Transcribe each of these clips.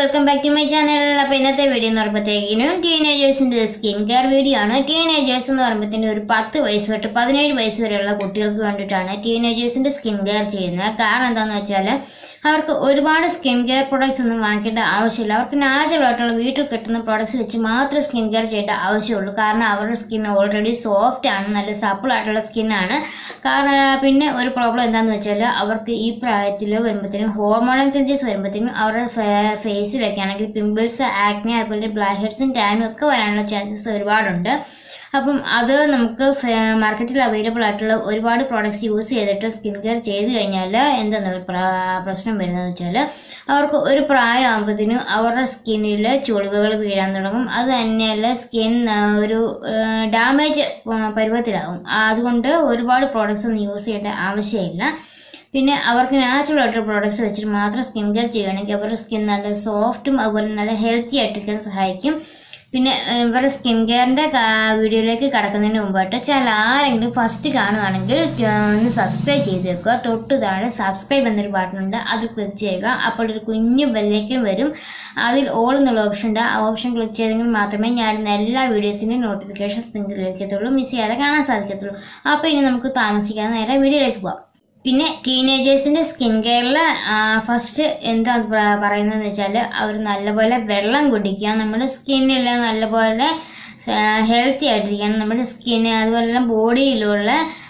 welcome back to my channel അപ്പോൾ ഇന്നത്തെ video എന്ന് പറയുമ്പോഴത്തേക്കിനും ടീനേജേഴ്സിൻ്റെ സ്കിൻ കെയർ വീഡിയോ ആണ് ടീനേജേഴ്സ് എന്ന് പറയുമ്പോഴത്തേനും ഒരു പത്ത് വയസ്സ് തൊട്ട് പതിനേഴ് വയസ്സ് വരെയുള്ള കുട്ടികൾക്ക് വേണ്ടിയിട്ടാണ് ടീനേജേഴ്സിൻ്റെ സ്കിൻ കെയർ ചെയ്യുന്നത് കാരണം എന്താണെന്ന് വെച്ചാൽ അവർക്ക് ഒരുപാട് സ്കിൻ കെയർ പ്രോഡക്ട്സ് ഒന്നും വാങ്ങിക്കേണ്ട ആവശ്യമില്ല അവർക്ക് നാച്ചുറൽ ആയിട്ടുള്ള വീട്ടിൽ കിട്ടുന്ന പ്രോഡക്ട്സ് വെച്ച് മാത്രം സ്കിൻ കെയർ ചെയ്യേണ്ട ആവശ്യമുള്ളൂ കാരണം അവരുടെ സ്കിൻ ഓൾറെഡി സോഫ്റ്റ് ആണ് നല്ല സപ്പിൾ ആയിട്ടുള്ള സ്കിന്നാണ് കാരണം പിന്നെ ഒരു പ്രോബ്ലം എന്താണെന്ന് വെച്ചാൽ അവർക്ക് ഈ പ്രായത്തിൽ വരുമ്പോഴത്തേനും ഹോർമോണൽ ചേഞ്ചസ് വരുമ്പോഴത്തേനും അവരുടെ ഫേസിലൊക്കെ ആണെങ്കിൽ പിമ്പിൾസ് ആക്നെ അതുപോലെ ബ്ലാക്ക് ഹെഡ്സും ടാനും ഒക്കെ വരാനുള്ള ചാൻസസ് ഒരുപാടുണ്ട് അപ്പം അത് നമുക്ക് മാർക്കറ്റിൽ അവൈലബിൾ ആയിട്ടുള്ള ഒരുപാട് പ്രോഡക്റ്റ്സ് യൂസ് ചെയ്തിട്ട് സ്കിൻ കെയർ ചെയ്ത് കഴിഞ്ഞാൽ എന്താണ് ഒരു പ്ര- പ്രശ്നം വരുന്നതെന്ന് വെച്ചാൽ അവർക്ക് ഒരു പ്രായമാകുമ്പോഴത്തേനും അവരുടെ സ്കിന്നിൽ ചുളിവുകൾ വീഴാൻ തുടങ്ങും അത് തന്നെയല്ല സ്കിൻ ഒരു ഡാമേജ് പരുവത്തിലാവും അതുകൊണ്ട് ഒരുപാട് പ്രോഡക്റ്റ്സ് ഒന്നും യൂസ് ചെയ്യേണ്ട ആവശ്യമില്ല പിന്നെ അവർക്ക് നാച്ചുറൽ ആയിട്ടുള്ള പ്രോഡക്ട്സ് വെച്ചിട്ട് മാത്രം സ്കിൻ കെയർ ചെയ്യുകയാണെങ്കിൽ അവരുടെ സ്കിൻ നല്ല സോഫ്റ്റും അതുപോലെ നല്ല ഹെൽത്തി ആയിട്ടിരിക്കാൻ സഹായിക്കും പിന്നെ ഏഹ്, ഇവരുടെ സ്കിൻ കെയറിൻ്റെ വീഡിയോയിലേക്ക് കടക്കുന്നതിന് മുമ്പായിട്ട് ചാനൽ ആരെങ്കിലും ഫസ്റ്റ് കാണുകയാണെങ്കിൽ ക- ഒന്ന് സബ്സ്ക്രൈബ് ചെയ്ത് വെക്കുക തൊട്ട് താഴെ സബ്സ്ക്രൈബ് എന്നൊരു ബട്ടണുണ്ട് അത് ക്ലിക്ക് ചെയ്യുക അപ്പോൾ ഒരു കുഞ്ഞു ബെല്ലേക്കും വരും അതിൽ ഓൾ എന്നുള്ള ഓപ്ഷൻ ഉണ്ട് ആ ഓപ്ഷൻ ക്ലിക്ക് ചെയ്തെങ്കിൽ മാത്രമേ ഞാൻ ഇടുന്ന എല്ലാ വീഡിയോസിൻ്റെയും നോട്ടിഫിക്കേഷൻസ് നിങ്ങൾക്ക് ലഭിക്കത്തുള്ളൂ മിസ് ചെയ്യാതെ കാണാൻ സാധിക്കത്തുള്ളൂ അപ്പോൾ ഇനി നമുക്ക് താമസിക്കാതെ നേരെ വീഡിയോയിലേക്ക് പോകാം പിന്നെ ടീനേജേഴ്സിന്റെ സ്കിൻ കെയറിൽ ഫസ്റ്റ് എന്താ പ്ര- പറയുന്നതെന്ന് വെച്ചാൽ അവർ നല്ലപോലെ വെള്ളം കുടിക്കുക നമ്മുടെ സ്കിന്നിൽ നല്ലപോലെ ഹെൽത്തി ആയിട്ടിരിക്കണം നമ്മുടെ സ്കിന്ന് അതുപോലെ തന്നെ ബോഡിയിലുള്ള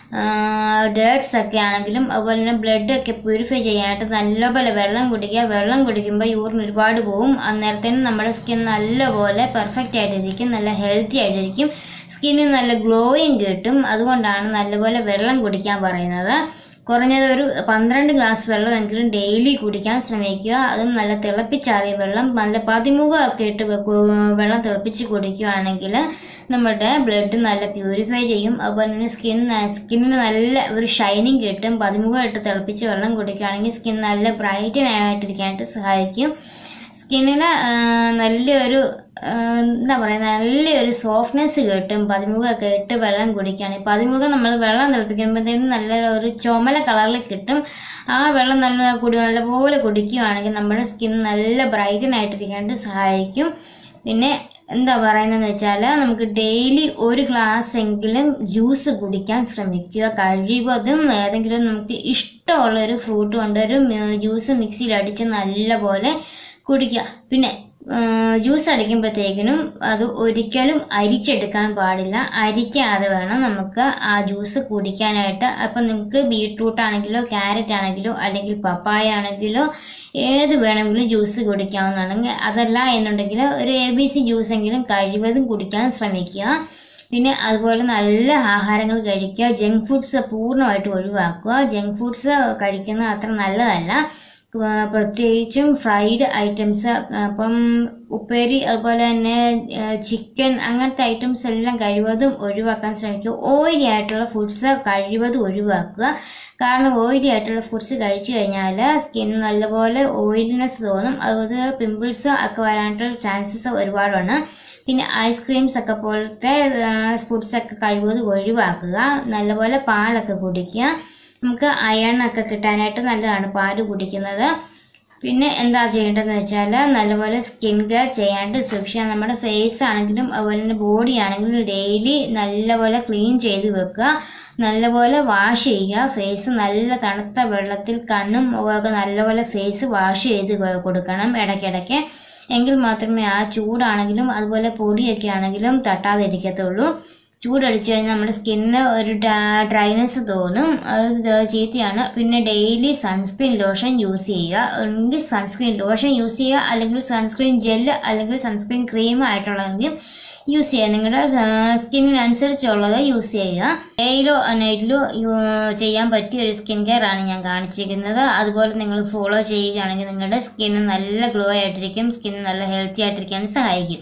ഡേർട്സ് ഒക്കെ ആണെങ്കിലും അതുപോലെ തന്നെ ബ്ലഡ് ഒക്കെ പ്യൂരിഫൈ ചെയ്യാനായിട്ട് നല്ലപോലെ വെള്ളം കുടിക്കുക വെള്ളം കുടിക്കുമ്പോൾ യൂറിൻ ഒരുപാട് പോവും അന്നേരത്തേനും നമ്മുടെ സ്കിൻ നല്ലപോലെ പെർഫെക്റ്റ് ആയിട്ടിരിക്കും നല്ല ഹെൽത്തി ആയിട്ടിരിക്കും സ്കിന്നിന് നല്ല ഗ്ലോയിങ് കിട്ടും അതുകൊണ്ടാണ് നല്ലപോലെ വെള്ളം കുടിക്കാൻ പറയുന്നത് കുറഞ്ഞത് ഒരു പന്ത്രണ്ട് ഗ്ലാസ് വെള്ളമെങ്കിലും ഡെയിലി കുടിക്കാൻ ശ്രമിക്കുക അതും നല്ല തിളപ്പിച്ചാറിയ വെള്ളം നല്ല പതിമുഖമൊക്കെ ഇട്ട് വെക്കു- വെള്ളം തിളപ്പിച്ച് കുടിക്കുകയാണെങ്കിൽ നമ്മുടെ ബ്ലഡ് നല്ല പ്യൂരിഫൈ ചെയ്യും അതുപോലെ തന്നെ സ്കിൻ സ്കിന്നിന് നല്ല ഒരു ഷൈനിങ് കിട്ടും പതിമുഖം ഇട്ട് തിളപ്പിച്ച് വെള്ളം കുടിക്കുകയാണെങ്കിൽ സ്കിൻ നല്ല ബ്രൈറ്റൻ ആയിട്ടിരിക്കാനായിട്ട് സഹായിക്കും സ്കിന്നിന് നല്ലൊരു ആ, എന്താ പറയുക നല്ലൊരു സോഫ്റ്റ്നെസ് കിട്ടും പതിമുഖമൊക്കെ ഇട്ട് വെള്ളം കുടിക്കുകയാണെങ്കിൽ പതിമുഖം നമ്മൾ വെള്ളം തിളപ്പിക്കുമ്പോഴത്തേനും നല്ല ഒരു ചുമല കളറിൽ കിട്ടും ആ വെള്ളം നല്ല കുടി നല്ലപോലെ കുടിക്കുകയാണെങ്കിൽ നമ്മുടെ സ്കിൻ നല്ല ബ്രൈറ്റൻ ആയിട്ടിരിക്കാനായിട്ട് സഹായിക്കും പിന്നെ എന്താ പറയുന്നതെന്ന് വെച്ചാൽ നമുക്ക് ഡെയിലി ഒരു ഗ്ലാസ് എങ്കിലും ജ്യൂസ് കുടിക്കാൻ ശ്രമിക്കുക കഴിവതും ഏതെങ്കിലും നമുക്ക് ഇഷ്ടമുള്ള ഒരു ഫ്രൂട്ട് കൊണ്ട് ഒരു ജ്യൂസ് മിക്സിയിൽ അടിച്ച് നല്ലപോലെ കുടിക്കുക പിന്നെ ജ്യൂസ് അടിക്കുമ്പോഴത്തേക്കിനും അത് ഒരിക്കലും അരിച്ചെടുക്കാൻ പാടില്ല അരിക്കാതെ വേണം നമുക്ക് ആ ജ്യൂസ് കുടിക്കാനായിട്ട് അപ്പം നിങ്ങൾക്ക് ബീട്രൂട്ട് ആണെങ്കിലോ ക്യാരറ്റ് ആണെങ്കിലോ അല്ലെങ്കിൽ പപ്പായ ആണെങ്കിലോ ഏത് വേണമെങ്കിലും ജ്യൂസ് കുടിക്കാവുന്നതാണെങ്കിൽ അതല്ല എന്നുണ്ടെങ്കിൽ ഒരു എ ബി സി ജ്യൂസ് എങ്കിലും കഴിവതും കുടിക്കാൻ ശ്രമിക്കുക പിന്നെ അതുപോലെ നല്ല ആഹാരങ്ങൾ കഴിക്കുക ജങ്ക് ഫുഡ്സ് പൂർണ്ണമായിട്ട് ഒഴിവാക്കുക ജങ്ക് ഫുഡ്സ് കഴിക്കുന്നത് അത്ര നല്ലതല്ല ആ, പ്രത്യേകിച്ചും ഫ്രൈഡ് ഐറ്റംസ് അപ്പം ഉപ്പേരി അതുപോലെ തന്നെ ചിക്കൻ അങ്ങനത്തെ ഐറ്റംസ് എല്ലാം കഴിവതും ഒഴിവാക്കാൻ ശ്രമിക്കുക ഓയിലി ആയിട്ടുള്ള ഫുഡ്സ് കഴിവതും ഒഴിവാക്കുക കാരണം ഓയിലി ആയിട്ടുള്ള ഫുഡ്സ് കഴിച്ചു കഴിഞ്ഞാൽ സ്കിൻ നല്ലപോലെ ഓയിലിനെസ് തോന്നും അതുപോലെ പിമ്പിൾസ് ഒക്കെ വരാനായിട്ടുള്ള ചാൻസസ് ഒരുപാടാണ് പിന്നെ ഐസ്ക്രീംസ് ഒക്കെ പോലത്തെ ഫുഡ്സ് ഒക്കെ കഴിവതും ഒഴിവാക്കുക നല്ലപോലെ പാലൊക്കെ കുടിക്കുക നമുക്ക് അയൺ ഒക്കെ കിട്ടാനായിട്ട് നല്ലതാണ് പാല് കുടിക്കുന്നത് പിന്നെ എന്താ ചെയ്യേണ്ടതെന്ന് വെച്ചാൽ നല്ലപോലെ സ്കിൻ കെയർ ചെയ്യാണ്ട് സൂക്ഷിക്കുക നമ്മുടെ ഫേസ് ആണെങ്കിലും അതുപോലെ തന്നെ ബോഡി ആണെങ്കിലും ഡെയിലി നല്ലപോലെ ക്ലീൻ ചെയ്ത് വെക്കുക നല്ലപോലെ വാഷ് ചെയ്യുക ഫേസ് നല്ല തണുത്ത വെള്ളത്തിൽ കണ്ണും ഒക്കെ നല്ലപോലെ ഫേസ് വാഷ് ചെയ്ത് കൊ- കൊടുക്കണം ഇടയ്ക്കിടയ്ക്ക് എങ്കിൽ മാത്രമേ ആ ചൂടാണെങ്കിലും അതുപോലെ പൊടിയൊക്കെ ആണെങ്കിലും തട്ടാതിരിക്കത്തുള്ളൂ ചൂടടിച്ചു കഴിഞ്ഞാൽ നമ്മുടെ സ്കിന്നിന് ഒരു ഡ്രൈനെസ് തോന്നും അത് ദ- ചീത്തയാണ് പിന്നെ ഡെയിലി സൺസ്ക്രീൻ ലോഷൻ യൂസ് ചെയ്യുക എങ്കിൽ സൺസ്ക്രീൻ ലോഷൻ യൂസ് ചെയ്യുക അല്ലെങ്കിൽ സൺസ്ക്രീൻ ജെല്ല് അല്ലെങ്കിൽ സൺസ്ക്രീൻ ക്രീം ആയിട്ടുള്ളതെങ്കിൽ യൂസ് ചെയ്യുക നിങ്ങളുടെ സ്കിന്നിനനുസരിച്ചുള്ളത് യൂസ് ചെയ്യുക ഡേയിലോ നൈറ്റിലോ ചെയ്യാൻ പറ്റിയ ഒരു സ്കിൻ കെയർ ആണ് ഞാൻ കാണിച്ചിരിക്കുന്നത് അതുപോലെ നിങ്ങൾ ഫോളോ ചെയ്യുകയാണെങ്കിൽ നിങ്ങളുടെ സ്കിന്ന് നല്ല ഗ്ലോ ആയിട്ടിരിക്കും സ്കിൻ നല്ല ഹെൽത്തി ആയിട്ടിരിക്കാൻ സഹായിക്കും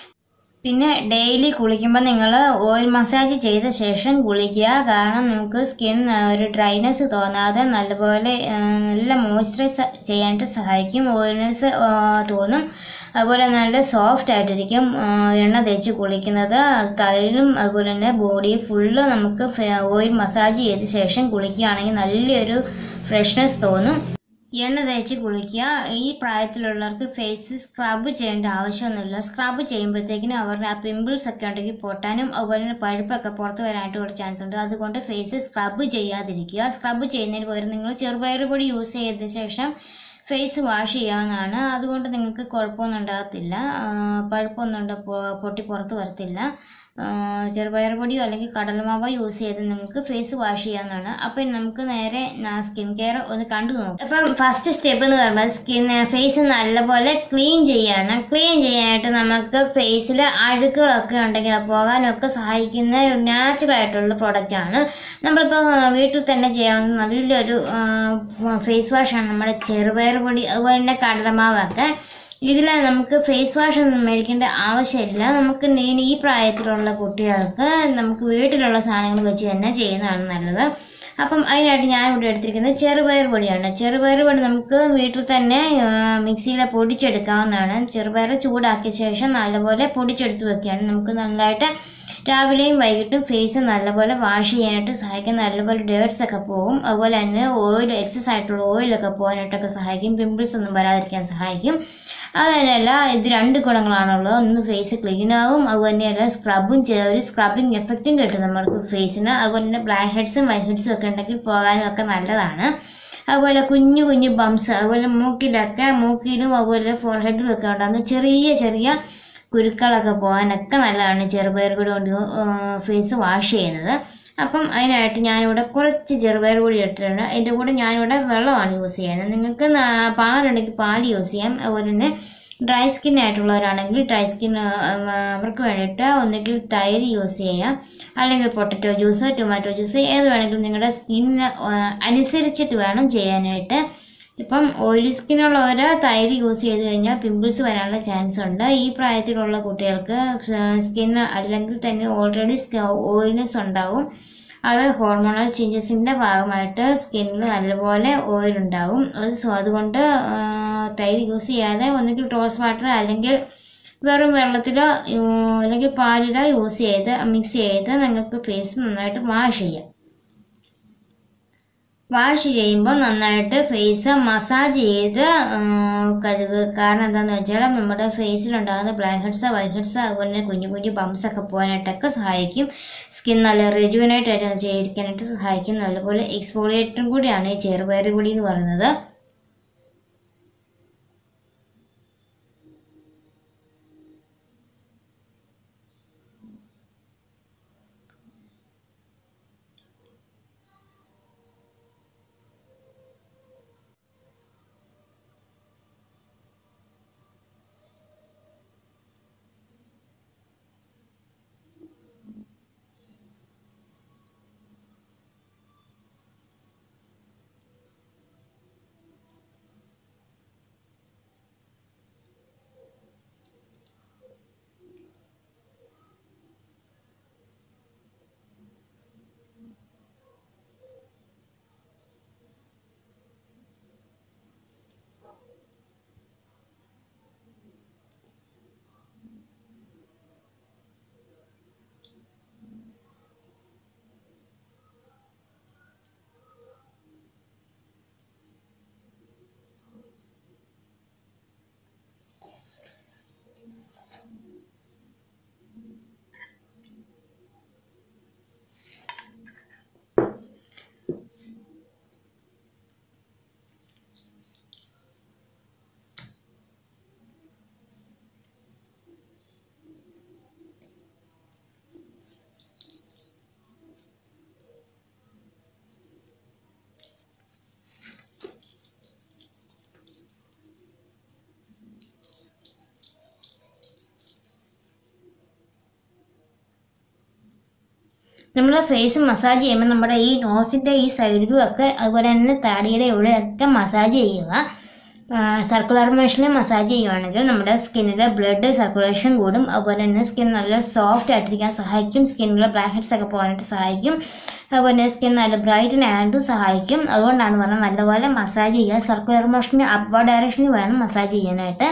പിന്നെ ഡെയിലി കുളിക്കുമ്പോൾ നിങ്ങൾ ഓയിൽ മസാജ് ചെയ്ത ശേഷം കുളിക്കുക കാരണം നമുക്ക് സ്കിൻ ഒരു ഡ്രൈനെസ് തോന്നാതെ നല്ലപോലെ ആ, നല്ല മോയ്സ്ചറൈസ് ചെയ്യാനായിട്ട് സഹായിക്കും ഓയിൽനെസ് തോന്നും അതുപോലെ നല്ല സോഫ്റ്റ് ആയിട്ടിരിക്കും ആ, എണ്ണ തേച്ച് കുളിക്കുന്നത് അത് തലയിലും അതുപോലെ തന്നെ ബോഡി ഫുള്ള് നമുക്ക് ഓയിൽ മസാജ് ചെയ്ത ശേഷം കുളിക്കുകയാണെങ്കിൽ നല്ലൊരു ഫ്രഷ്നെസ് തോന്നും എണ്ണ തേച്ച് കുളിക്കുക ഈ പ്രായത്തിലുള്ളവർക്ക് ഫേസ് സ്ക്രബ് ചെയ്യേണ്ട ആവശ്യമൊന്നുമില്ല സ്ക്രബ് ചെയ്യുമ്പോഴത്തേക്കിനും അവരുടെ ആ പിമ്പിൾസ് ഒക്കെ ഉണ്ടെങ്കിൽ പൊട്ടാനും അതുപോലെ തന്നെ പഴുപ്പൊക്കെ പുറത്ത് വരാനായിട്ടുള്ള ചാൻസ് ഉണ്ട് അതുകൊണ്ട് ഫേസ് സ്ക്രബ് ചെയ്യാതിരിക്കുക സ്ക്രബ് ചെയ്യുന്നതിന് പകരം നിങ്ങൾ ചെറുപയർ പൊടി യൂസ് ചെയ്ത ശേഷം ഫേസ് വാഷ് ചെയ്യാവുന്നതാണ് അതുകൊണ്ട് നിങ്ങൾക്ക് കുഴപ്പമൊന്നും ഉണ്ടാകത്തില്ല ആ, പഴുപ്പൊന്നും ഉണ്ട് പൊ- പൊട്ടി പുറത്ത് വരത്തില്ല ആ, ചെറുപയർ പൊടിയോ അല്ലെങ്കിൽ കടലമാവോ യൂസ് ചെയ്ത് നിങ്ങൾക്ക് ഫേസ് വാഷ് ചെയ്യാവുന്നതാണ് അപ്പം നമുക്ക് നേരെ സ്കിൻ കെയർ ഒന്ന് കണ്ടു നോക്കാം അപ്പം ഫസ്റ്റ് സ്റ്റെപ്പ് എന്ന് പറയുമ്പോൾ സ്കിൻ ഫേസ് നല്ലപോലെ ക്ലീൻ ചെയ്യാണ് ക്ലീൻ ചെയ്യാനായിട്ട് നമുക്ക് ഫേസിൽ അഴുക്കുകളൊക്കെ ഉണ്ടെങ്കിൽ അത് പോകാനൊക്കെ സഹായിക്കുന്ന ഒരു നാച്ചുറൽ ആയിട്ടുള്ള പ്രോഡക്റ്റ് ആണ് നമ്മളിപ്പോൾ വീട്ടിൽ തന്നെ ചെയ്യാവുന്ന നല്ലൊരു ഫേസ് വാഷാണ് നമ്മുടെ ചെറുപയർ പൊടി അതുപോലെ തന്നെ കടലമാവൊക്കെ ഇതിൽ നമുക്ക് ഫേസ് വാഷ് ഒന്നും മേടിക്കേണ്ട ആവശ്യമില്ല നമുക്ക് ഇനി ഈ പ്രായത്തിലുള്ള കുട്ടികൾക്ക് നമുക്ക് വീട്ടിലുള്ള സാധനങ്ങൾ വെച്ച് തന്നെ ചെയ്യുന്നതാണ് നല്ലത് അപ്പം അതിനായിട്ട് ഞാൻ ഇവിടെ എടുത്തിരിക്കുന്നത് ചെറുപയർ പൊടിയാണ് ചെറുപയർ പൊടി നമുക്ക് വീട്ടിൽ തന്നെ മിക്സിയിൽ പൊടിച്ചെടുക്കാവുന്നതാണ് ചെറുപയർ ചൂടാക്കിയ ശേഷം നല്ലപോലെ പൊടിച്ചെടുത്ത് വെക്കുകയാണ് നമുക്ക് നല്ലതായിട്ട് രാവിലെയും വൈകിട്ടും ഫേസ് നല്ലപോലെ വാഷ് ചെയ്യാനായിട്ട് സഹായിക്കും നല്ലപോലെ ഡേർട്സ് ഒക്കെ പോകും അതുപോലെ തന്നെ ഓയിൽ എക്സസ് ആയിട്ടുള്ള ഓയിലൊക്കെ പോകാനായിട്ടൊക്കെ സഹായിക്കും പിമ്പിൾസ് ഒന്നും വരാതിരിക്കാൻ സഹായിക്കും അത് തന്നെയല്ല ഇത് രണ്ട് ഗുണങ്ങളാണുള്ളത് ഒന്ന് ഫേസ് ക്ലീൻ ആവും അതുപോലെ തന്നെയല്ല സ്ക്രബും ചെയ്ത ഒരു സ്ക്രബിങ് എഫക്റ്റും കിട്ടും നമ്മൾക്ക് ഫേസിന് അതുപോലെ തന്നെ ബ്ലാക്ക് ഹെഡ്സും വൈറ്റ് ഹെഡ്സും ഒക്കെ ഉണ്ടെങ്കിൽ പോകാനും ഒക്കെ നല്ലതാണ് അതുപോലെ കുഞ്ഞു കുഞ്ഞു ബംസ് അതുപോലെ മൂക്കിലൊക്കെ മൂക്കിലും അതുപോലെ ഫോർഹെഡിലും ഒക്കെ ഉണ്ടാകുന്ന ചെറിയ ചെറിയ കുരുക്കളൊക്കെ പോകാനൊക്കെ നല്ലതാണ് ചെറുപയർ കൂടി കൊണ്ട് ഫേസ് വാഷ് ചെയ്യുന്നത് അപ്പം അതിനായിട്ട് ഞാനിവിടെ കുറച്ച് ചെറുപയർ കൂടി ഇട്ടിട്ടുണ്ട് അതിൻ്റെ കൂടെ ഞാനിവിടെ വെള്ളമാണ് യൂസ് ചെയ്യുന്നത് നിങ്ങൾക്ക് നാ- പാലുണ്ടെങ്കിൽ പാൽ യൂസ് ചെയ്യാം അതുപോലെ തന്നെ ഡ്രൈ സ്കിൻ ആയിട്ടുള്ളവരാണെങ്കിൽ ഡ്രൈ സ്കിൻ അവർക്ക് വേണ്ടിയിട്ട് ഒന്നുകിൽ തൈര് യൂസ് ചെയ്യാം അല്ലെങ്കിൽ പൊട്ടറ്റോ ജ്യൂസ് ടൊമാറ്റോ ജ്യൂസ് ഏത് വേണമെങ്കിലും നിങ്ങളുടെ സ്കിന്നിന് അനുസരിച്ചിട്ട് വേണം ചെയ്യാനായിട്ട് ഇപ്പം ഓയിലി സ്കിന്നുള്ളവർ തൈര് യൂസ് ചെയ്ത് കഴിഞ്ഞാൽ പിമ്പിൾസ് വരാനുള്ള ചാൻസ് ഉണ്ട് ഈ പ്രായത്തിലുള്ള കുട്ടികൾക്ക് സ്കിൻ അല്ലെങ്കിൽ തന്നെ ഓൾറെഡി ഓയിൽനെസ് ഉണ്ടാവും അത് ഹോർമോണൽ ചേഞ്ചസിൻ്റെ ഭാഗമായിട്ട് സ്കിന്നിൽ നല്ലപോലെ ഓയിൽ ഉണ്ടാവും അത് സോ അതുകൊണ്ട് ആ, തൈര് യൂസ് ചെയ്യാതെ ഒന്നുകിൽ റോസ് വാട്ടർ അല്ലെങ്കിൽ വെറും വെള്ളത്തിലോ ഉം, അല്ലെങ്കിൽ പാലിലോ യൂസ് ചെയ്ത് മിക്സ് ചെയ്ത് നിങ്ങൾക്ക് ഫേസ് നന്നായിട്ട് വാഷ് ചെയ്യാം വാഷ് ചെയ്യുമ്പോൾ നന്നായിട്ട് ഫേസ് മസാജ് ചെയ്ത് ഉം, കഴുകുക കാരണം എന്താണെന്ന് വെച്ചാൽ നമ്മുടെ ഫേസിലുണ്ടാകുന്ന ബ്ലാക്ക് ഹെഡ്സ് വൈറ്റ് ഹെഡ്സ് അതുപോലെ തന്നെ കുഞ്ഞു കുഞ്ഞു ബംസ് ഒക്കെ പോകാനായിട്ടൊക്കെ സഹായിക്കും സ്കിൻ നല്ല റെജുവനേറ്റ് ആയിട്ട് ചെയ്യിക്കാനായിട്ട് സഹായിക്കും നല്ലപോലെ എക്സ്ഫോളിയേറ്ററും കൂടിയാണ് ഈ ചെറുപയർ പൊടി എന്ന് പറയുന്നത് നമ്മൾ ഫേസ് മസാജ് ചെയ്യുമ്പോൾ നമ്മുടെ ഈ നോസിൻ്റെ ഈ സൈഡിലും ഒക്കെ അതുപോലെ തന്നെ താടിയുടെ ഇവിടെയൊക്കെ മസാജ് ചെയ്യുക സർക്കുലർ മോഷനിൽ മസാജ് ചെയ്യുവാണെങ്കിൽ നമ്മുടെ സ്കിന്നിലെ ബ്ലഡ് സർക്കുലേഷൻ കൂടും അതുപോലെ തന്നെ സ്കിൻ നല്ല സോഫ്റ്റ് ആയിട്ടിരിക്കാൻ സഹായിക്കും സ്കിന്നിലെ ബ്ലാക്ക് ഹെഡ്സ് ഒക്കെ പോകാനായിട്ട് സഹായിക്കും അതുപോലെ തന്നെ സ്കിൻ നല്ല ബ്രൈറ്റൻ ആയിട്ടും സഹായിക്കും അതുകൊണ്ടാണ് പറഞ്ഞത് നല്ലപോലെ മസാജ് ചെയ്യുക സർക്കുലർ മോഷന് അപ്വേർഡ് ഡയറക്ഷനിൽ വേണം മസാജ് ചെയ്യാനായിട്ട്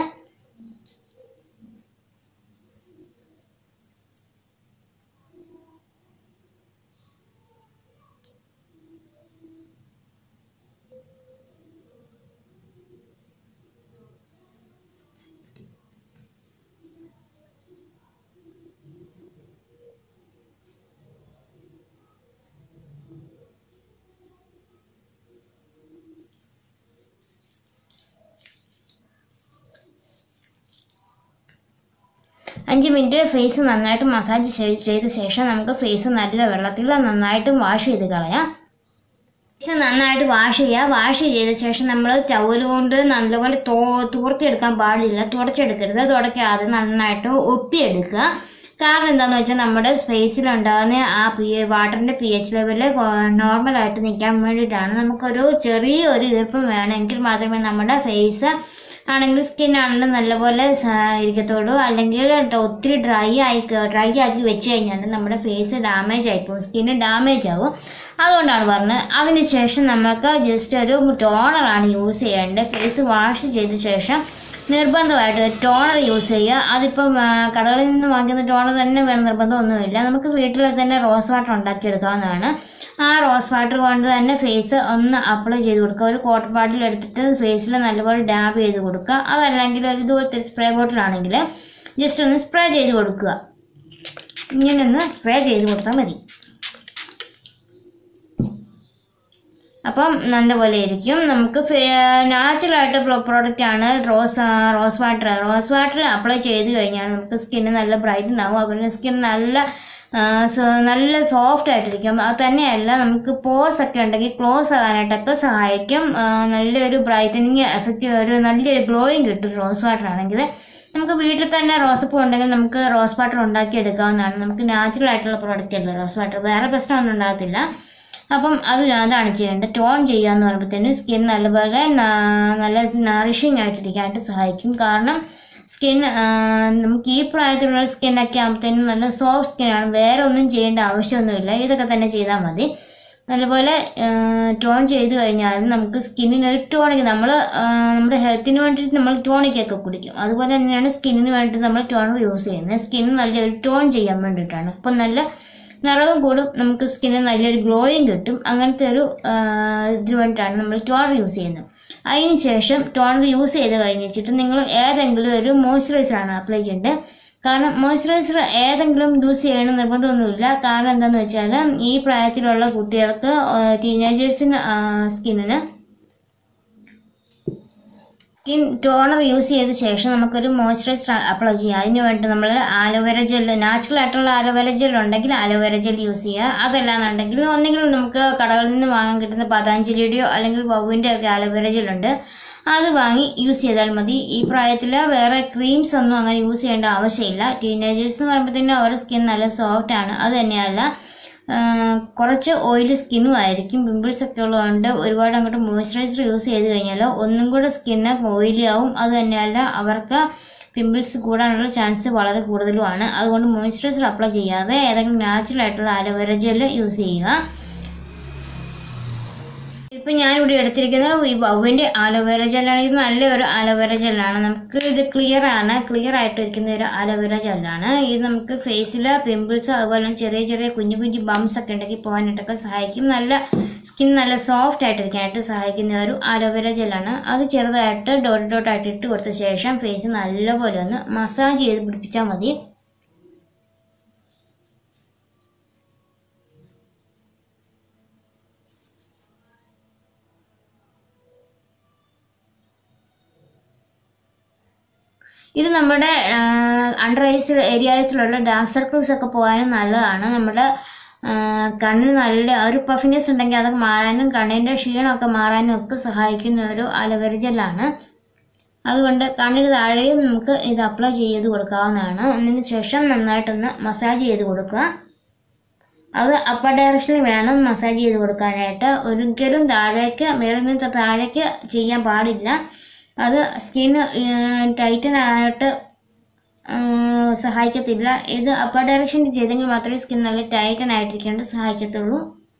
അഞ്ച് മിനിറ്റ് ഫേസ് നന്നായിട്ട് മസാജ് ചെയ്ത ശേഷം നമുക്ക് ഫേസ് നല്ല വെള്ളത്തിൽ നന്നായിട്ട് വാഷ് ചെയ്ത് കളയാം ഫേസ് നന്നായിട്ട് വാഷ് ചെയ്യുക വാഷ് ചെയ്ത ശേഷം നമ്മൾ ടവൽ കൊണ്ട് നല്ലപോലെ തോ തൂർത്തിയെടുക്കാൻ പാടില്ല തുടച്ചെടുക്കരുത് തുടയ്ക്കാതെ നന്നായിട്ട് ഒപ്പിയെടുക്കുക കാരണം എന്താണെന്ന് വെച്ചാൽ നമ്മുടെ സ്പേസിലുണ്ടാകുന്ന ആ പി വാട്ടറിൻ്റെ പി എച്ച് ലെവല് നോർമലായിട്ട് നിൽക്കാൻ വേണ്ടിയിട്ടാണ് നമുക്കൊരു ചെറിയ ഒരു ഈർപ്പം വേണം എങ്കിൽ മാത്രമേ നമ്മുടെ ഫേസ് ആണെങ്കിൽ സ്കിൻ ആണെങ്കിലും നല്ലപോലെ സ- ഇരിക്കത്തുള്ളൂ അല്ലെങ്കിൽ ഒത്തിരി ഡ്രൈ ആയി ഡ്രൈ ആക്കി വെച്ച് കഴിഞ്ഞാൽ നമ്മുടെ ഫേസ് ഡാമേജ് ആയിപ്പോകും സ്കിന്ന് ഡാമേജ് ആവും അതുകൊണ്ടാണ് പറഞ്ഞത് അതിനുശേഷം നമുക്ക് ജസ്റ്റ് ഒരു ടോണറാണ് യൂസ് ചെയ്യേണ്ടത് ഫേസ് വാഷ് ചെയ്ത ശേഷം നിർബന്ധമായിട്ട് ടോണർ യൂസ് ചെയ്യുക അതിപ്പം ആ, കടകളിൽ നിന്ന് വാങ്ങിക്കുന്ന ടോണർ തന്നെ വേണം നിർബന്ധമൊന്നുമില്ല നമുക്ക് വീട്ടിൽ തന്നെ റോസ് വാട്ടർ ഉണ്ടാക്കിയെടുക്കാവുന്നതാണ് ആ റോസ് വാട്ടർ കൊണ്ട് തന്നെ ഫേസ് ഒന്ന് അപ്ലൈ ചെയ്ത് കൊടുക്കുക ഒരു കോട്ടൺ ബാട്ടിൽ എടുത്തിട്ട് ഫേസിൽ നല്ലപോലെ ഡാബ് ചെയ്ത് കൊടുക്കുക അതല്ലെങ്കിൽ ഒരു ഇതുപോലത്തെ സ്പ്രേ ബോട്ടിലാണെങ്കിൽ ജസ്റ്റ് ഒന്ന് സ്പ്രേ ചെയ്ത് കൊടുക്കുക ഇങ്ങനെ ഒന്ന് സ്പ്രേ ചെയ്ത് കൊടുത്താൽ മതി അപ്പം നല്ലപോലെ ഇരിക്കും നമുക്ക് നാച്ചുറൽ ആയിട്ട് പ്രോഡക്റ്റ് ആണ് rose rose water rose water apply ചെയ്ത് കഴിഞ്ഞാൽ നമുക്ക് സ്കിന്ന് നല്ല ബ്രൈറ്റ് ഉണ്ടാവും അതുപോലെ സ്കിൻ നല്ല ആ, സ- നല്ല സോഫ്റ്റ് ആയിട്ടിരിക്കും അത് തന്നെയല്ല നമുക്ക് പോസ് ഒക്കെ ഉണ്ടെങ്കിൽ ക്ലോസ് ആകാനായിട്ടൊക്കെ സഹായിക്കും ആ, നല്ലൊരു ബ്രൈറ്റനിങ് എഫക്റ്റ് ഒരു നല്ലൊരു ഗ്ലോയിങ് കിട്ടും റോസ് വാട്ടർ ആണെങ്കിൽ നമുക്ക് വീട്ടിൽ തന്നെ റോസപ്പൂ ഉണ്ടെങ്കിൽ നമുക്ക് റോസ് വാട്ടർ ഉണ്ടാക്കി എടുക്കാവുന്നതാണ് നമുക്ക് നാച്ചുറൽ ആയിട്ടുള്ള പ്രോഡക്റ്റ് അല്ലേ റോസ് വാട്ടർ വേറെ പ്രശ്നമൊന്നും ഉണ്ടാകത്തില്ല അപ്പം അത് അതാണ് ചെയ്യേണ്ടത് ടോൺ ചെയ്യുക എന്ന് പറയുമ്പോഴത്തേനും സ്കിൻ നല്ലപോലെ ന- നല്ല നറിഷിങ് ആയിട്ടിരിക്കാനായിട്ട് സഹായിക്കും കാരണം സ്കിൻ നമുക്ക് ഈ പ്രായത്തിലുള്ള സ്കിന്നൊക്കെ ആകുമ്പോഴത്തേനും നല്ല സോഫ്റ്റ് സ്കിന്നാണ് വേറെ ഒന്നും ചെയ്യേണ്ട ആവശ്യമൊന്നുമില്ല ഇതൊക്കെ തന്നെ ചെയ്താൽ മതി നല്ലപോലെ ടോൺ ചെയ്ത് കഴിഞ്ഞാൽ നമുക്ക് സ്കിന്നിന് ഒരു ടോണിക് നമ്മൾ നമ്മുടെ ഹെൽത്തിന് വേണ്ടിയിട്ട് നമ്മൾ ടോണിക്കൊക്കെ കുടിക്കും അതുപോലെ തന്നെയാണ് സ്കിന്നിന് വേണ്ടിയിട്ട് നമ്മൾ ടോണർ യൂസ് ചെയ്യുന്നത് സ്കിൻ നല്ലൊരു ടോൺ ചെയ്യാൻ വേണ്ടിയിട്ടാണ് അപ്പം നല്ല നിറവും കൂടും നമുക്ക് സ്കിന്നിന് നല്ലൊരു ഗ്ലോയും കിട്ടും അങ്ങനത്തെ ഒരു ആ, ഇതിന് വേണ്ടിയിട്ടാണ് നമ്മൾ ടോണർ യൂസ് ചെയ്യുന്നത് അതിന് ശേഷം ടോണർ യൂസ് ചെയ്ത് കഴിഞ്ഞിട്ട് നിങ്ങൾ ഏതെങ്കിലും ഒരു മോയ്സ്ചറൈസറാണ് അപ്ലൈ ചെയ്യേണ്ടത് കാരണം മോയ്സ്ചറൈസർ ഏതെങ്കിലും യൂസ് ചെയ്യണം നിർബന്ധമൊന്നുമില്ല കാരണം എന്താണെന്ന് വെച്ചാൽ ഈ പ്രായത്തിലുള്ള കുട്ടികൾക്ക് ടീനേജേഴ്സിന് സ്കിന്നിന് സ്കിൻ ടോണർ യൂസ് ചെയ്ത ശേഷം നമുക്കൊരു മോയ്സ്ചറൈസർ അപ്ലൈ ചെയ്യാം അതിന് വേണ്ടി നമ്മൾ ആലോവേര ജെൽ നാച്ചുറൽ ആയിട്ടുള്ള ആലോവേര ജെൽ ഉണ്ടെങ്കിൽ ആലോവേര ജെൽ യൂസ് ചെയ്യുക അതല്ലാന്നുണ്ടെങ്കിൽ ഒന്നെങ്കിൽ നമുക്ക് കടകളിൽ നിന്ന് വാങ്ങാൻ കിട്ടുന്ന പതാഞ്ജലിയുടെയോ അല്ലെങ്കിൽ വവുവിൻ്റെ ഒക്കെ ആലോവേര ജെൽ ഉണ്ട് അത് വാങ്ങി യൂസ് ചെയ്താൽ മതി ഈ പ്രായത്തിൽ വേറെ ക്രീംസ് ഒന്നും അങ്ങനെ യൂസ് ചെയ്യേണ്ട ആവശ്യമില്ല ടീനേജേഴ്സ് എന്ന് പറയുമ്പോഴത്തേനും അവരുടെ സ്കിൻ നല്ല സോഫ്റ്റ് ആണ് അത് തന്നെയല്ല ആഹ് കുറച്ച് ഓയിലി സ്കിന്നും ആയിരിക്കും പിമ്പിൾസ് ഒക്കെ ഉള്ളതുകൊണ്ട് ഒരുപാട് അങ്ങോട്ട് മോയ്സ്ചറൈസർ യൂസ് ചെയ്ത് കഴിഞ്ഞാൽ ഒന്നും കൂടെ സ്കിന്ന് ഓയിലി ആവും അത് തന്നെയല്ല അവർക്ക് പിമ്പിൾസ് കൂടാനുള്ള ചാൻസ് വളരെ കൂടുതലുമാണ് അതുകൊണ്ട് മോയ്സ്ചറൈസർ അപ്ലൈ ചെയ്യാതെ ഏതെങ്കിലും നാച്ചുറൽ ആയിട്ടുള്ള അലോവേര ജെൽ യൂസ് ചെയ്യുക ഇപ്പം ഞാനിവിടെ എടുത്തിരിക്കുന്നത് ഈ വൗവിൻ്റെ ആലോവേര ജെല്ലാണ് ഇത് നല്ലൊരു ആലോവേര ജെല്ലാണ് നമുക്ക് ഇത് ക്ലിയർ ആണ് ക്ലിയർ ആയിട്ടിരിക്കുന്ന ഒരു ആലോവേര ജെല്ലാണ് ഇത് നമുക്ക് ഫേസിൽ പിമ്പിൾസ് അതുപോലെ ചെറിയ ചെറിയ കുഞ്ഞു കുഞ്ഞു ബംസ് ഒക്കെ ഉണ്ടെങ്കിൽ പോകാനായിട്ടൊക്കെ സഹായിക്കും നല്ല സ്കിൻ നല്ല സോഫ്റ്റ് ആയിട്ടിരിക്കാനായിട്ട് സഹായിക്കുന്ന ഒരു ആലോവേര ജെല്ലാണ് അത് ചെറുതായിട്ട് ഡോട്ട് ഡോട്ട് ആയിട്ട് ഇട്ട് കൊടുത്ത ശേഷം ഫേസ് നല്ലപോലെ ഒന്ന് മസാജ് ചെയ്ത് പിടിപ്പിച്ചാൽ മതി ഇത് നമ്മുടെ അണ്ടർ ഐസ് ഏരിയാസിലുള്ള ഡാർക്ക് സർക്കിൾസ് ഒക്കെ പോകാനും നല്ലതാണ് നമ്മുടെ ആ, കണ്ണിന് നല്ല ഒരു പഫിനെസ് ഉണ്ടെങ്കിൽ അതൊക്കെ മാറാനും കണ്ണിൻ്റെ ക്ഷീണമൊക്കെ മാറാനും ഒക്കെ സഹായിക്കുന്ന ഒരു അലവര ജെല്ലാണ് അതുകൊണ്ട് കണ്ണിന് താഴെയും നമുക്ക് ഇത് അപ്ലൈ ചെയ്ത് കൊടുക്കാവുന്നതാണ് അതിന് ശേഷം നന്നായിട്ടൊന്ന് മസാജ് ചെയ്ത് കൊടുക്കുക അത് അപ്പർ ഡയറക്ഷനിൽ വേണം മസാജ് ചെയ്ത് കൊടുക്കാനായിട്ട് ഒരിക്കലും താഴേക്ക് മേളിൽ നിന്ന് താഴേക്ക് ചെയ്യാൻ പാടില്ല അത് സ്കിന്ന് ടൈറ്റൻ ആയിട്ട് ഉം, സഹായിക്കത്തില്ല ഇത് അപ്പർ ഡയറക്ഷനിൽ ചെയ്തെങ്കിൽ മാത്രമേ സ്കിൻ നല്ല ടൈറ്റൻ ആയിട്ടിരിക്കേണ്ട സഹായിക്കത്തുള്ളൂ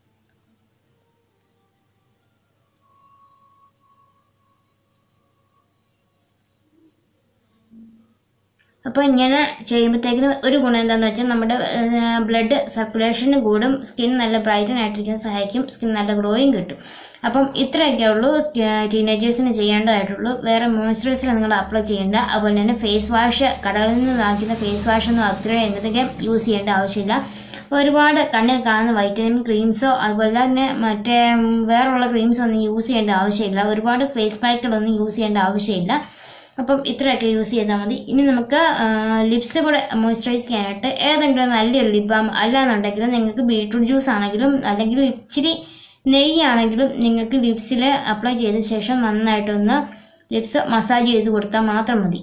അപ്പോൾ ഇങ്ങനെ ചെയ്യുമ്പോഴത്തേക്കിന് ഒരു ഗുണം എന്താണെന്ന് വെച്ചാൽ നമ്മുടെ ബ്ലഡ് സർക്കുലേഷന് കൂടും സ്കിൻ നല്ല ബ്രൈറ്റൻ ആയിട്ടിരിക്കാൻ സഹായിക്കും സ്കിൻ നല്ല ഗ്ലോയും കിട്ടും അപ്പം ഇത്രയൊക്കെ ഉള്ളൂ ടീനേജേഴ്സിന് ചെയ്യേണ്ടതായിട്ടുള്ളൂ വേറെ മോയ്സ്ചറൈസർ നിങ്ങൾ അപ്ലൈ ചെയ്യേണ്ട അതുപോലെ തന്നെ ഫേസ് വാഷ് കടകളിൽ നിന്ന് വാങ്ങിക്കുന്ന ഫേസ് വാഷൊന്നും അത്ര എന്തൊക്കെ യൂസ് ചെയ്യേണ്ട ആവശ്യമില്ല ഒരുപാട് കണ്ണിൽ കാണുന്ന വൈറ്റമിൻ ക്രീംസോ അതുപോലെ തന്നെ മറ്റേ ഉം, വേറെയുള്ള ക്രീംസോ ഒന്നും യൂസ് ചെയ്യേണ്ട ആവശ്യമില്ല ഒരുപാട് ഫേസ് പാക്കുകളൊന്നും യൂസ് ചെയ്യേണ്ട ആവശ്യമില്ല അപ്പം ഇത്രയൊക്കെ യൂസ് ചെയ്താൽ മതി ഇനി നമുക്ക് ലിപ്സ് കൂടെ മോയ്സ്ചറൈസ് ചെയ്യാനായിട്ട് ഏതെങ്കിലും നല്ലൊരു ലിപ് ബാം അല്ലാന്നുണ്ടെങ്കിലും നിങ്ങൾക്ക് ബീട്രൂട്ട് ജ്യൂസ് ആണെങ്കിലും അല്ലെങ്കിൽ ഇച്ചിരി നെയ്യാണെങ്കിലും നിങ്ങൾക്ക് ലിപ്സിൽ അപ്ലൈ ചെയ്ത ശേഷം നന്നായിട്ടൊന്ന് ലിപ്സ് മസാജ് ചെയ്ത് കൊടുത്താൽ മാത്രം മതി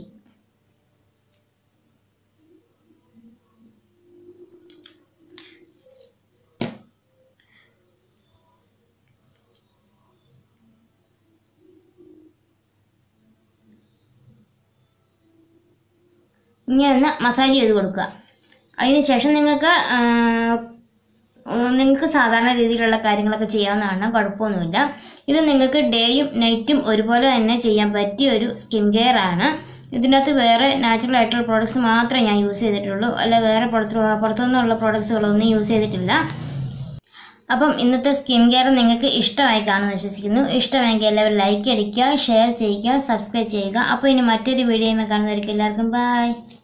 ഇങ്ങനെ ഒന്ന് മസാജ് ചെയ്ത് കൊടുക്കുക അതിന് ശേഷം നിങ്ങൾക്ക് ആ, ഉം, നിങ്ങൾക്ക് സാധാരണ രീതിയിലുള്ള കാര്യങ്ങളൊക്കെ ചെയ്യാവുന്നതാണ് കുഴപ്പമൊന്നുമില്ല ഇത് നിങ്ങൾക്ക് ഡേയും നൈറ്റും ഒരുപോലെ തന്നെ ചെയ്യാൻ പറ്റിയ ഒരു സ്കിൻ കെയർ ആണ് ഇതിനകത്ത് വേറെ നാച്ചുറൽ ആയിട്ടുള്ള പ്രോഡക്ട്സ് മാത്രമേ ഞാൻ യൂസ് ചെയ്തിട്ടുള്ളൂ അല്ല വേറെ പുറത്തു പുറത്തുനിന്നുള്ള പ്രോഡക്ട്സുകളൊന്നും യൂസ് ചെയ്തിട്ടില്ല അപ്പം ഇന്നത്തെ സ്കിൻ കെയർ നിങ്ങൾക്ക് ഇഷ്ടമായി കാണുമെന്ന് വിശ്വസിക്കുന്നു ഇഷ്ടമായെങ്കിൽ എല്ലാവരും ലൈക്ക് അടിക്കുക ഷെയർ ചെയ്യുക സബ്സ്ക്രൈബ് ചെയ്യുക അപ്പോൾ ഇനി മറ്റൊരു വീഡിയോയിൽ കാണുന്നവർക്ക് എല്ലാവർക്കും ബൈ